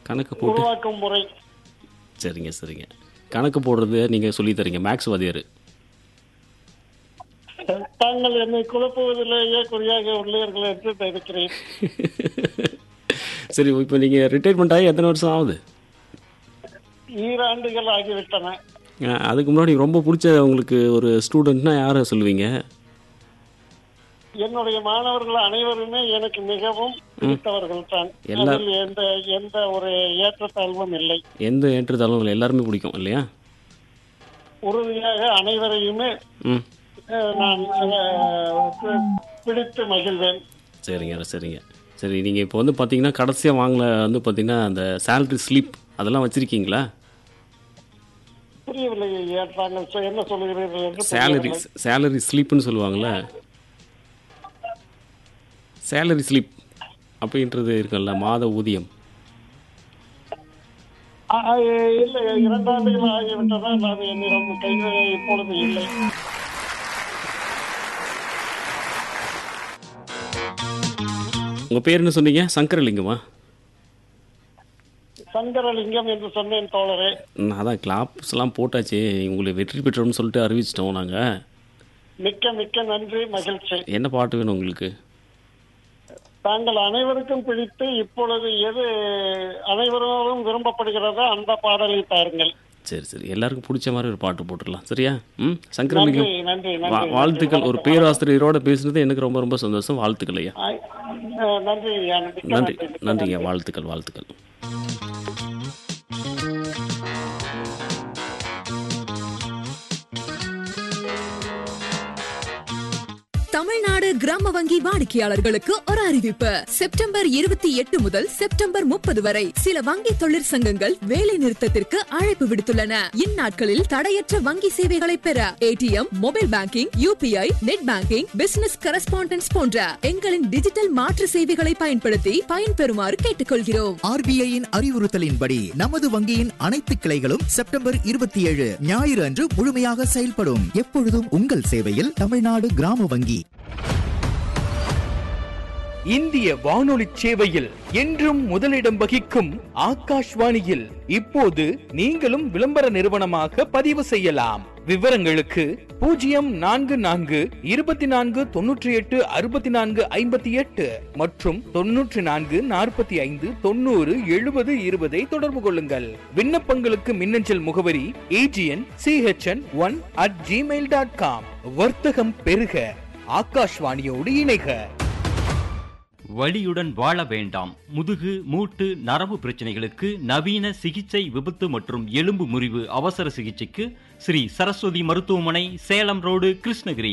கணக்கு போட்டு உருவாக்கும் முறை சரிங்க சரிங்க கணக்கு போடுறது நீங்கள் சொல்லி தரீங்க மேக்ஸ் வாதியார் தாங்கள் என்னை குழப்புவதிலேயே குறியாக உள்ளீர்கள் என்று நினைக்கிறேன் சரி இப்போ நீங்கள் ரிட்டையர்மெண்ட் ஆகி எத்தனை வருஷம் ஆகுது ஈராண்டுகள் ஆகிவிட்டன அஹ், அதுக்கு முன்னாடி ரொம்ப பிடிச்ச உங்களுக்கு ஒரு ஸ்டூடெண்ட்னா யாரை சொல்லுவீங்க என்னுடைய மாணவர்கள் அனைவருமே எனக்கு மிகவும் பிடித்தவர்கள் தான் எல்லா- அதில் எந்த எந்த ஒரு ஏற்றத்தாழ்வும் இல்லை எந்த ஏற்றத்தாலும் எல்லாருமே பிடிக்கும் இல்லையா உறுதியாக அனைவரையுமே ம் அஹ், நான் அஹ், பி- பிடித்து மகிழ்வேன் சரிங்க சரிங்க சரி நீங்கள் இப்போ வந்து பார்த்தீங்கன்னா கடைசியாக வாங்கின வந்து பார்த்தீங்கன்னா அந்த சேலரி ஸ்லிப் அதெல்லாம் வச்சுருக்கீங்களா புரியவில்லை ஐயா. தாங்கள் சொ- என்ன சொல்லுகிறீர்கள் என்று சேலரி புரியவில்லை. சேலரி ஸ்லிப்னு சொல்லுவாங்கள்ல சேலரி ஸ்லிப் அப்படின்றது இருக்குல்ல மாத ஊதியம் ஆ, ஆ, இல்லை இரண்டாண்டுகள் ஆகிவிட்டதால் அது என்னிடம் கையில் இப்பொழுது இல்லை உங்கள் பேர் என்ன சொன்னீங்க சங்கரலிங்கமா சங்கரலிங்கம் என்று சொன்னேன் தோழரே நான் அதான் கிளாப்ஸ்லாம் போட்டாச்சு உங்களை வெற்றி பெற்றோம்னு சொல்லிட்டு அறிவிச்சிட்டோம் நாங்கள் மிக்க மிக்க நன்றி மகிழ்ச்சி என்ன பாட்டு வேணும் உங்களுக்கு தாங்கள் அனைவருக்கும் பிடித்து இப்பொழுது எது அனைவரும் விரும்பப்படுகிறதோ அந்த பாடலை தாருங்கள் சரி சரி எல்லாருக்கும் பிடிச்ச மாதிரி ஒரு பாட்டு போட்டுடலாம் சரியா ம் நன்றி சங்கரலிங்கம் நன்றி வா- நன்றி வாழ்த்துக்கள் ஒரு நன்றி. பேராசிரியரோட பேசுனது எனக்கு ரொம்ப ரொம்ப சந்தோஷம் வாழ்த்துக்கள் ஐயா ஆ, ஆ, நன்றி ஐயா. மிக்க நன்றி மிக்க நன்றிங்க வாழ்த்துக்கள் வாழ்த்துக்கள் தமிழ்நாடு கிராம வங்கி வாடிக்கையாளர்களுக்கு ஒரு அறிவிப்பு செப்டம்பர் இருபத்தி எட்டு முதல் செப்டம்பர் முப்பது வரை சில வங்கி தொழிற்சங்கங்கள் வேலை நிறுத்தத்திற்கு அழைப்பு விடுத்துள்ளன இந்நாட்களில் தடையற்ற வங்கி சேவைகளை பெற ATM mobile banking UPI net banking business correspondence போன்ற எங்களின் டிஜிட்டல் மாற்று சேவைகளை பயன்படுத்தி பயன்பெறுமாறு கேட்டுக்கொள்கிறோம் ஆர்பிஐயின் அறிவுறுத்தலின்படி நமது வங்கியின் அனைத்து கிளைகளும் செப்டம்பர் இருபத்தி ஏழு ஞாயிறு அன்று முழுமையாக செயல்படும் எப்பொழுதும் உங்கள் சேவையில் தமிழ்நாடு கிராம வங்கி இந்திய வானொலி சேவையில் என்றும் முதலிடம் வகிக்கும் ஆகாஷ்வாணியில் இப்போது நீங்களும் விளம்பர நிறுவனமாக பதிவு செய்யலாம் விவரங்களுக்கு பூஜ்ஜியம் நான்கு நான்கு இருபத்தி நான்கு தொன்னூற்றி எட்டு அறுபத்தி நான்கு ஐம்பத்தி எட்டு மற்றும் தொன்னூற்றி நான்கு நாற்பத்தி ஐந்து தொண்ணூறு எழுபது இருபதை தொடர்பு கொள்ளுங்கள் விண்ணப்பங்களுக்கு மின்னஞ்சல் முகவரி A G N C H N one at Gmail dot com வர்த்தகம் பெருக ஆகாஷ்வாணியோடு இணைக வலியுடன் வாழ வேண்டாம் முதுகு மூட்டு நரம்பு பிரச்சனைகளுக்கு நவீன சிகிச்சை விபத்து மற்றும் எலும்பு முறிவு அவசர சிகிச்சைக்கு ஸ்ரீ சரஸ்வதி மருத்துவமனை சேலம் ரோடு கிருஷ்ணகிரி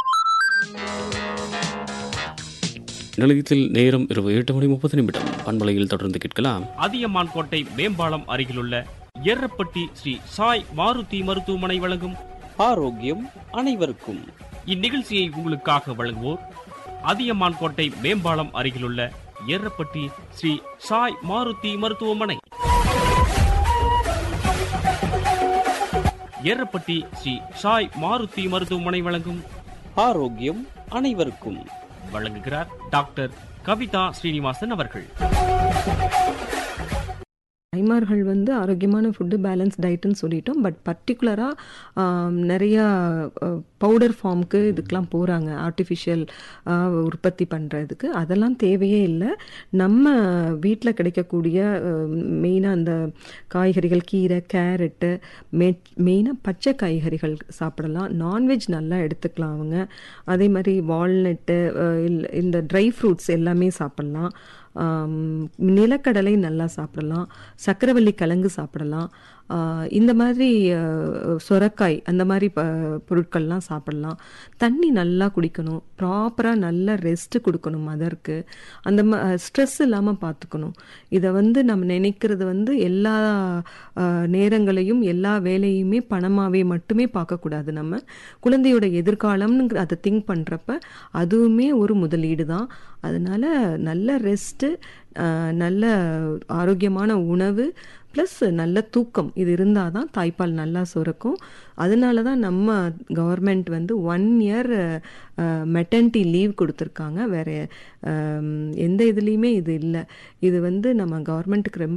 நிலையத்தில் நேரம் இரவு எட்டு மணி முப்பது நிமிடம் பண்பலையில் தொடர்ந்து கேட்கலாம் அதியமான் கோட்டை மேம்பாலம் அருகிலுள்ள எர்ரப்பட்டி ஸ்ரீ சாய் மாருதி மருத்துவமனை வழங்கும் ஆரோக்கியம் அனைவருக்கும் இந்நிகழ்ச்சியை உங்களுக்காக வழங்குவோர் அதியமான் கோட்டை மேம்பாலம் அருகிலுள்ள எர்ரப்பட்டி ஸ்ரீ சாய் மாருதி மருத்துவமனை எர்ரப்பட்டி ஸ்ரீ சாய் மாருதி மருத்துவமனை வழங்கும் ஆரோக்கியம் அனைவருக்கும் வழங்குகிறார் டாக்டர் கவிதா ஸ்ரீனிவாசன் அவர்கள் தாய்மார்கள் வந்து ஆரோக்கியமான ஃபுட்டு பேலன்ஸ் டயட்டுன்னு சொல்லிட்டோம் பட் பர்டிகுலராக நிறையா பவுடர் ஃபார்முக்கு இதுக்கெலாம் போகிறாங்க ஆர்டிஃபிஷியல் உற்பத்தி பண்ணுறதுக்கு அதெல்லாம் தேவையே இல்லை நம்ம வீட்டில் கிடைக்கக்கூடிய மெயினாக அந்த காய்கறிகள் கீரை கேரட்டு மெ மெயினாக பச்சை காய்கறிகள் சாப்பிடலாம் நான்வெஜ் நல்லா எடுத்துக்கலாம் அவங்க அதே மாதிரி வால்நட்டு இந்த ட்ரை ஃப்ரூட்ஸ் எல்லாமே சாப்பிட்லாம் ஆம், நிலக்கடலை நல்லா சாப்பிடலாம் சக்கரவள்ளி கிழங்கு சாப்பிடலாம் ஆ, இந்த மாதிரி ஆ, சொரக்காய் அந்த மாதிரி ப பொருட்கள்லாம் சாப்பிடலாம் தண்ணி நல்லா குடிக்கணும் ப்ராப்பராக நல்லா ரெஸ்ட்டு கொடுக்கணும் மதருக்கு அந்த ம ஸ்ட்ரெஸ் இல்லாமல் பார்த்துக்கணும் இதை வந்து நம்ம நினைக்கிறது வந்து எல்லா ஆ, நேரங்களையும் எல்லா வேலையுமே பணமாகவே மட்டுமே பார்க்கக்கூடாது நம்ம குழந்தையோட எதிர்காலம்னு அதை திங்க் பண்ணுறப்ப அதுவுமே ஒரு முதலீடு தான் அதனால நல்ல ரெஸ்ட்டு நல்ல ஆரோக்கியமான உணவு ப்ளஸ் நல்ல தூக்கம் இது இருந்தால் தான் தாய்ப்பால் நல்லா சுரக்கும் அதனால தான் நம்ம கவர்மெண்ட் வந்து ஒன் இயர் மெட்டர்னிட்டி லீவ் கொடுத்துருக்காங்க வேற ஆம், எந்த இதுலேயுமே இது இல்லை இது வந்து நம்ம கவர்மெண்ட்டுக்கு ரொம்ப